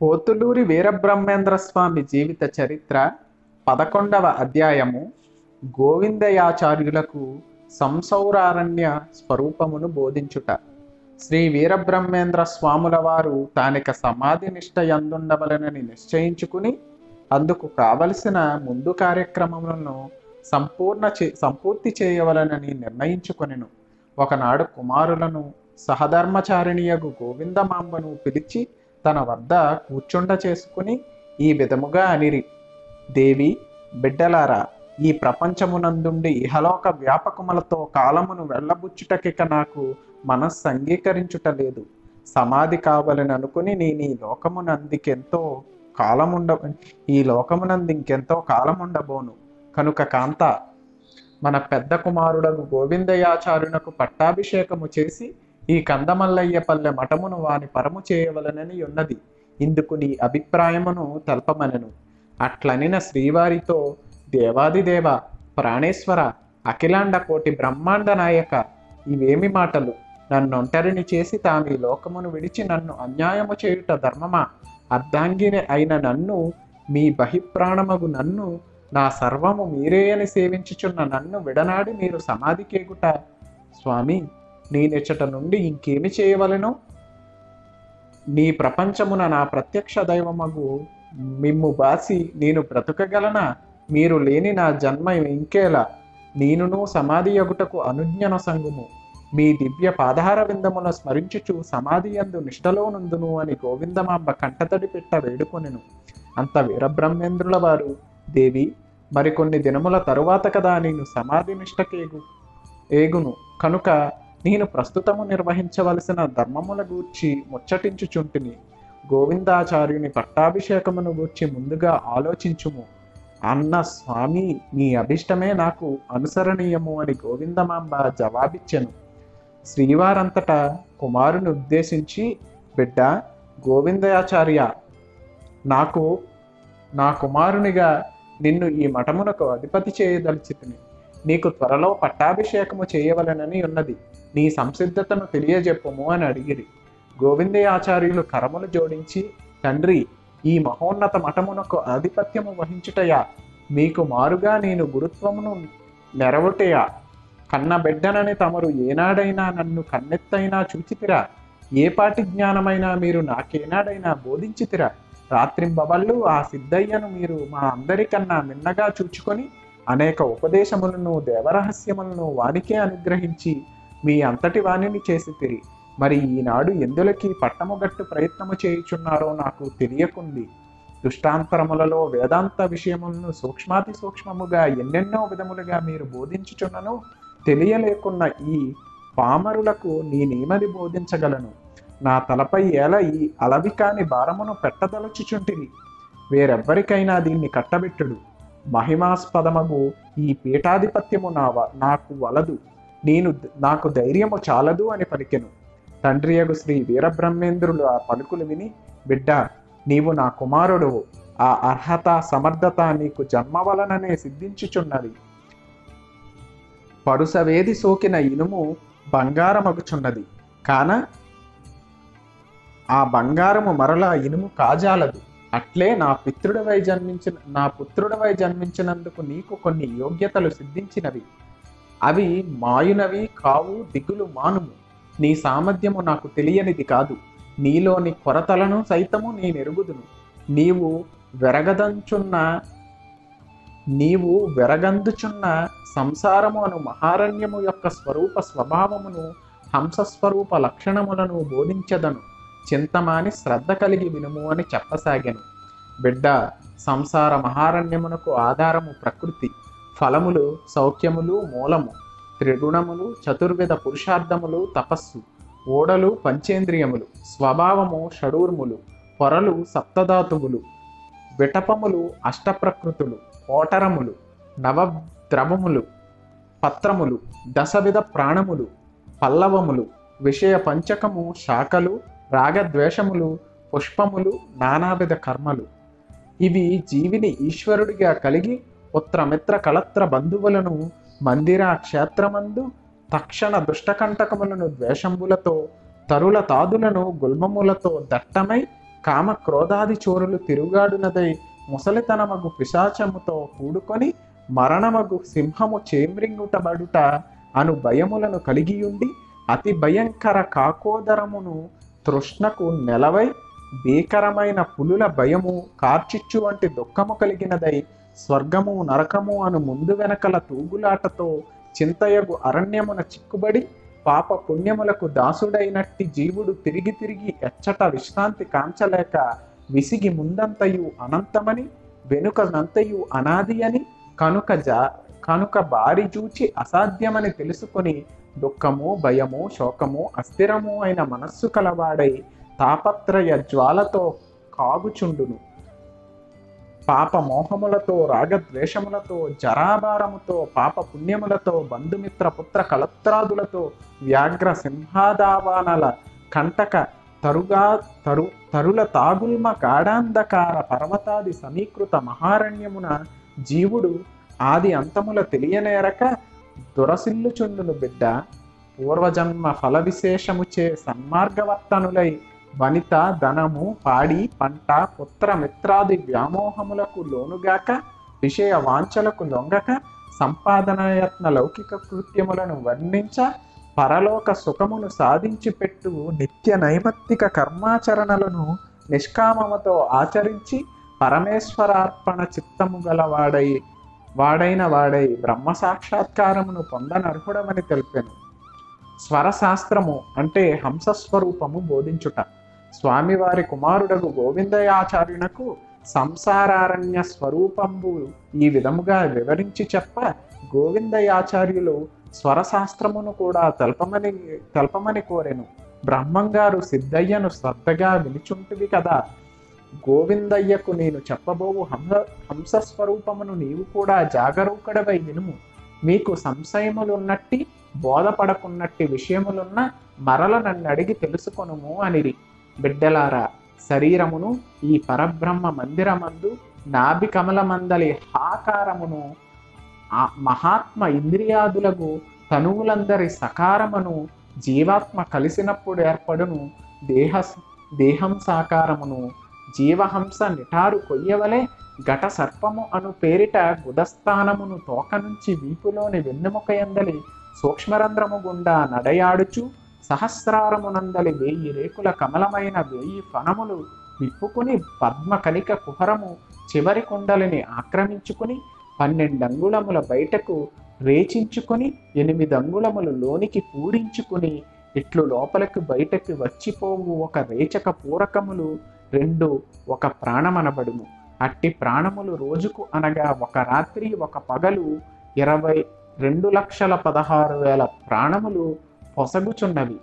పోతులూరి వీరబ్రహ్మేంద్ర స్వామి జీవిత చరిత్ర పదకొండవ అధ్యాయము గోవిందయాచార్యులకు సంసౌరారణ్య స్వరూపమును బోధించుట శ్రీ వీరబ్రహ్మేంద్ర స్వాముల వారు తానిక సమాధి నిష్ట యందుండవలనని నిశ్చయించుకుని అందుకు కావలసిన ముందు కార్యక్రమములను సంపూర్ణ చే సంపూర్తి చేయవలనని నిర్ణయించుకొనెను ఒకనాడు కుమారులను సహధర్మచారిణియగు గోవిందమాంబను పిలిచి తన వద్ద కూర్చుండ చేసుకుని ఈ విధముగా అనిరి దేవి బిడ్డలారా ఈ ప్రపంచమునందుండి ఇహలోక వ్యాపకములతో కాలమును వెళ్ళబుచ్చుటకిక నాకు మనస్సు అంగీకరించుట లేదు సమాధి కావాలని అనుకుని నేను ఈ లోకమునందికెంతో కాలముండ ఈ లోకమునందు ఇంకెంతో కాలముండబోను కనుక కాంత మన పెద్ద కుమారుడగు గోవిందయాచార్యునకు పట్టాభిషేకము చేసి ఈ కందమల్లయ్య పల్లె మఠమును వాని పరము చేయవలనని ఉన్నది ఇందుకు నీ అభిప్రాయమును తెలపమనెను అట్లనిన శ్రీవారితో దేవాదిదేవ ప్రాణేశ్వర అఖిలాండ కోటి బ్రహ్మాండ నాయక ఇవేమి మాటలు నన్ను ఒంటరిని చేసి తాము ఈ లోకమును విడిచి నన్ను అన్యాయము చేయుట ధర్మమా అర్ధాంగిని అయిన నన్ను మీ బహిప్రాణమగు నన్ను నా సర్వము మీరే అని సేవించుచున్న నన్ను విడనాడి మీరు సమాధికేగుట స్వామి నేనెచ్చట నుండి ఇంకేమి చేయవలెను నీ ప్రపంచమున నా ప్రత్యక్ష దైవమగు మిమ్ము బాసి నేను బ్రతుకగలనా మీరు లేని నా జన్మ ఇంకేలా నేనును సమాధి యగుటకు అనుజ్ఞన సంగుము మీ దివ్య పాదార విందమున స్మరించుచు సమాధి యందు నిష్టలో నుందును అని గోవిందమాంబ కంటతడి పెట్ట వేడుకొనెను అంత వీరబ్రహ్మేంద్రుల వారు దేవి మరికొన్ని దినముల తరువాత కదా నేను సమాధి నిష్టకేగు ఏగును కనుక నేను ప్రస్తుతము నిర్వహించవలసిన ధర్మముల గూర్చి ముచ్చటించుచుంటిని గోవిందాచార్యుని పట్టాభిషేకమును గూర్చి ముందుగా ఆలోచించుము అన్న స్వామి మీ అభిష్టమే నాకు అనుసరణీయము అని గోవిందమాంబ జవాబిచ్చెను శ్రీవారంతటా కుమారుని ఉద్దేశించి బిడ్డ గోవిందయాచార్య నాకు నా కుమారునిగా నిన్ను ఈ మఠమునకు అధిపతి చేయదలిచితిని నీకు త్వరలో పట్టాభిషేకము చేయవలనని ఉన్నది నీ సంసిద్ధతను తెలియజెప్పుము అని అడిగిరి గోవిందయాచార్యులు కరములు జోడించి తండ్రి ఈ మహోన్నత మఠమునకు ఆధిపత్యము వహించుటయా మీకు మారుగా నేను గురుత్వమును నెరవుటయా కన్న బిడ్డనని తమరు ఏనాడైనా నన్ను కన్నెత్తైనా చూచితిరా ఏ పాటి జ్ఞానమైనా మీరు నాకేనాడైనా బోధించితిరా రాత్రింబవళ్ళు ఆ సిద్ధయ్యను మీరు మా అందరికన్నా మిన్నగా చూచుకొని అనేక ఉపదేశములను దేవరహస్యములను వానికే అనుగ్రహించి మీ అంతటి వాణిని చేసి తిరి మరి ఈనాడు ఎందులకి పట్టముగట్టు ప్రయత్నము చేయుచున్నారో నాకు తెలియకుంది దుష్టాంతరములలో వేదాంత విషయములను సూక్ష్మాతి సూక్ష్మముగా ఎన్నెన్నో విధములుగా మీరు బోధించుచున్నను తెలియలేకున్న ఈ పామరులకు నేనేమది బోధించగలను నా తలపై ఎలా ఈ అలవి కాని భారమును పెట్టదలుచుచుంటిని వేరెవ్వరికైనా దీన్ని కట్టబెట్టుడు మహిమాస్పదమగు ఈ పీఠాధిపత్యము నా వ- నాకు వలదు నేను నాకు ధైర్యము చాలదు అని పలికెను తండ్రియగు శ్రీ వీరబ్రహ్మేంద్రులు ఆ పలుకులు విని బిడ్డ నీవు నా కుమారుడు ఆ అర్హత సమర్థత నీకు జన్మ వలననే సిద్ధించుచున్నది పరుసవేది సోకిన ఇనుము బంగారమగుచున్నది కాన ఆ బంగారము మరలా ఇనుము కాజాలదు అట్లే నా పితృడవై జన్మించిన నా పుత్రుడవై జన్మించినందుకు నీకు కొన్ని యోగ్యతలు సిద్ధించినవి అవి మాయునవి కావు దిగులు మానుము నీ సామర్థ్యము నాకు తెలియనిది కాదు నీలోని కొరతలను సైతము నేనెరుగుదును నీవు వెరగదంచున్న నీవు వెరగందుచున్న సంసారము అను మహారణ్యము యొక్క స్వరూప స్వభావమును హంసస్వరూప లక్షణములను బోధించదను చింతమాని శ్రద్ధ కలిగి వినుము అని చెప్పసాగాను బిడ్డ సంసార మహారణ్యమునకు ఆధారము ప్రకృతి ఫలములు సౌఖ్యములు మూలము త్రిగుణములు చతుర్విధ పురుషార్థములు తపస్సు ఓడలు పంచేంద్రియములు స్వభావము షడూర్ములు పొరలు సప్తధాతువులు విటపములు అష్టప్రకృతులు ఓటరములు నవద్రవములు పత్రములు దశవిధ ప్రాణములు పల్లవములు విషయ పంచకము శాఖలు రాగద్వేషములు పుష్పములు నానావిధ కర్మలు ఇవి జీవిని ఈశ్వరుడిగా కలిగి పుత్రమిత్ర కళత్ర బంధువులను మందిర క్షేత్రమందు తక్షణ దుష్టకంటకములను ద్వేషంబులతో తరుల తాదులను గుల్మములతో దట్టమై కామ క్రోధాది చోరులు తిరుగాడునదై ముసలితనమగు పిశాచముతో కూడుకొని మరణమగు సింహము చేమ్రింగుటబడుట అను భయములను కలిగియుండి అతి భయంకర కాకోదరమును తృష్ణకు నెలవై భీకరమైన పులుల భయము కార్చిచ్చు వంటి దుఃఖము కలిగినదై స్వర్గము నరకము అను ముందు వెనకల తూగులాటతో చింతయగు అరణ్యమున చిక్కుబడి పాప పుణ్యములకు దాసుడైనట్టి జీవుడు తిరిగి తిరిగి ఎచ్చట విశ్రాంతి కాంచలేక విసిగి ముందంతయు అనంతమని వెనుకనంతయు అనాది అని కనుక జా కనుక బారి చూచి అసాధ్యమని తెలుసుకొని దుఃఖము భయము శోకము అస్థిరము అయిన మనస్సు కలవాడై తాపత్రయ జ్వాలతో కాగుచుండును పాప మోహములతో రాగద్వేషములతో జరాభారముతో పాప పుణ్యములతో బంధుమిత్ర పుత్ర కలత్రాదులతో వ్యాఘ్ర సింహాదావానల కంటక తరుగా తరు తరుల తాగుల్మ గాఢాంధకార పర్వతాది సమీకృత మహారణ్యమున జీవుడు ఆది అంతముల తెలియనేరక దురసిల్లుచుండును బిడ్డ పూర్వజన్మ ఫల విశేషముచే సన్మార్గవర్తనులై వనిత ధనము పాడి పంట పుత్ర మిత్రాది వ్యామోహములకు లోనుగాక విషయ వాంఛలకు లొంగక సంపాదనయత్న లౌకిక కృత్యములను వర్ణించ పరలోక సుఖమును సాధించి పెట్టు నిత్య నైమిత్తిక కర్మాచరణలను నిష్కామముతో ఆచరించి పరమేశ్వరార్పణ చిత్తము గలవాడై వాడైన వాడై బ్రహ్మ సాక్షాత్కారమును పొందనర్హుడమని తెలిపెను స్వరశాస్త్రము అంటే హంసస్వరూపము బోధించుట స్వామివారి కుమారుడగు గోవిందయాచార్యునకు సంసారారణ్య స్వరూపంబు ఈ విధముగా వివరించి చెప్ప గోవిందయాచార్యులు స్వరశాస్త్రమును కూడా తెల్పమని తెల్పమని కోరెను బ్రహ్మంగారు సిద్ధయ్యను శ్రద్ధగా వినిచుంటివి కదా గోవిందయ్యకు నేను చెప్పబోవు హంస హంస స్వరూపమును నీవు కూడా జాగరూకడవై వినుము మీకు సంశయములున్నట్టి బోధపడకున్నట్టి విషయములున్న మరల నన్ను అడిగి తెలుసుకొనుము అనిరి బిడ్డలారా శరీరమును ఈ పరబ్రహ్మ మందిరమందు నాభి కమలమందలి హాకారమును ఆ మహాత్మ ఇంద్రియాదులకు తనువులందరి సకారమును జీవాత్మ కలిసినప్పుడు ఏర్పడును దేహ దేహం సాకారమును జీవహంస నిటారు కొయ్యవలే ఘట సర్పము అను పేరిట గుదస్థానమును తోక నుంచి వీపులోని వెన్నెముక ఎందలి సూక్ష్మరంధ్రము గుండా నడయాడుచు సహస్రారమునందలి వేయి రేకుల కమలమైన వేయి ఫణములు విప్పుకుని పద్మ కనిక కుహరము చివరి కుండలిని ఆక్రమించుకుని పన్నెండంగుళముల బయటకు రేచించుకొని ఎనిమిది అంగుళములు లోనికి పూరించుకుని ఇట్లు లోపలికి బయటకు వచ్చిపోవు ఒక రేచక పూరకములు రెండు ఒక ప్రాణమనబడును అట్టి ప్రాణములు రోజుకు అనగా ఒక రాత్రి ఒక పగలు ఇరవై రెండు లక్షల పదహారు వేల ప్రాణములు పొసగుచున్నవి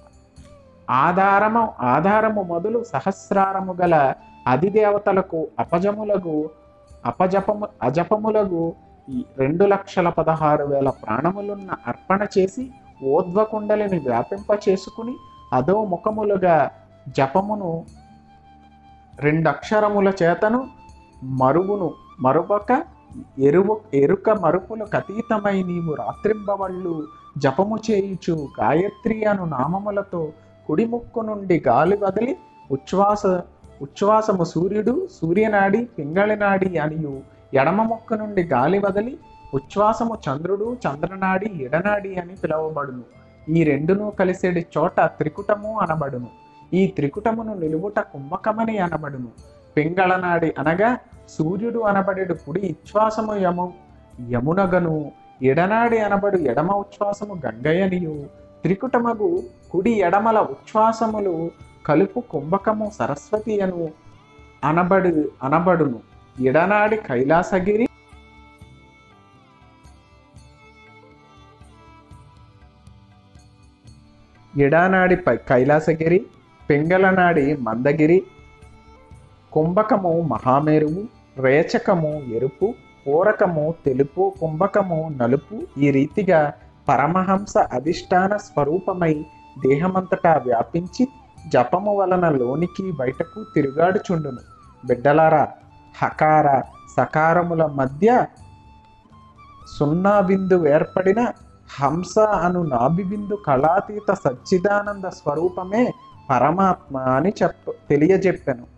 ఆధారము ఆధారము మొదలు సహస్రారము గల అధిదేవతలకు అపజములకు అపజపము అజపములకు ఈ రెండు లక్షల పదహారు వేల ప్రాణములున్న అర్పణ చేసి ఓద్వకుండలిని వ్యాపింప చేసుకుని అదో ముఖములుగా జపమును రెండు అక్షరముల చేతను మరుగును మరుపక ఎరువు ఎరుక మరుపులకు అతీతమై నీవు రాత్రింబవళ్ళు జపము చేయుచు గాయత్రి అను నామములతో కుడి ముక్కు నుండి గాలి వదిలి ఉచ్ఛ్వాస ఉచ్ఛ్వాసము సూర్యుడు సూర్యనాడి పింగళినాడి అనియు ఎడమ ముక్కు నుండి గాలి వదిలి ఉచ్ఛ్వాసము చంద్రుడు చంద్రనాడి ఎడనాడి అని పిలువబడును ఈ రెండును కలిసేడి చోట త్రికుటము అనబడును ఈ త్రికుటమును నిలువుట కుంభకమని అనబడును పింగళనాడి అనగా సూర్యుడు అనబడేడు కుడి ఉచ్ఛ్వాసము యము యమునగను ఎడనాడి అనబడు ఎడమ ఉచ్ఛ్వాసము గంగయనియు త్రికుటమగు కుడి ఎడమల ఉచ్ఛ్వాసములు కలుపు కుంభకము సరస్వతి అను అనబడు అనబడును ఎడనాడి కైలాసగిరి ఎడానాడి పై కైలాసగిరి పింగళనాడి మందగిరి కుంభకము మహామేరువు రేచకము ఎరుపు పూరకము తెలుపు కుంభకము నలుపు ఈ రీతిగా పరమహంస అధిష్టాన స్వరూపమై దేహమంతటా వ్యాపించి జపము వలన లోనికి బయటకు తిరుగాడుచుండును బిడ్డలారా హకార సకారముల మధ్య సున్నా బిందు ఏర్పడిన హంస అను నాభి బిందు కళాతీత సచ్చిదానంద స్వరూపమే పరమాత్మ అని చెప్ప తెలియజెప్పాను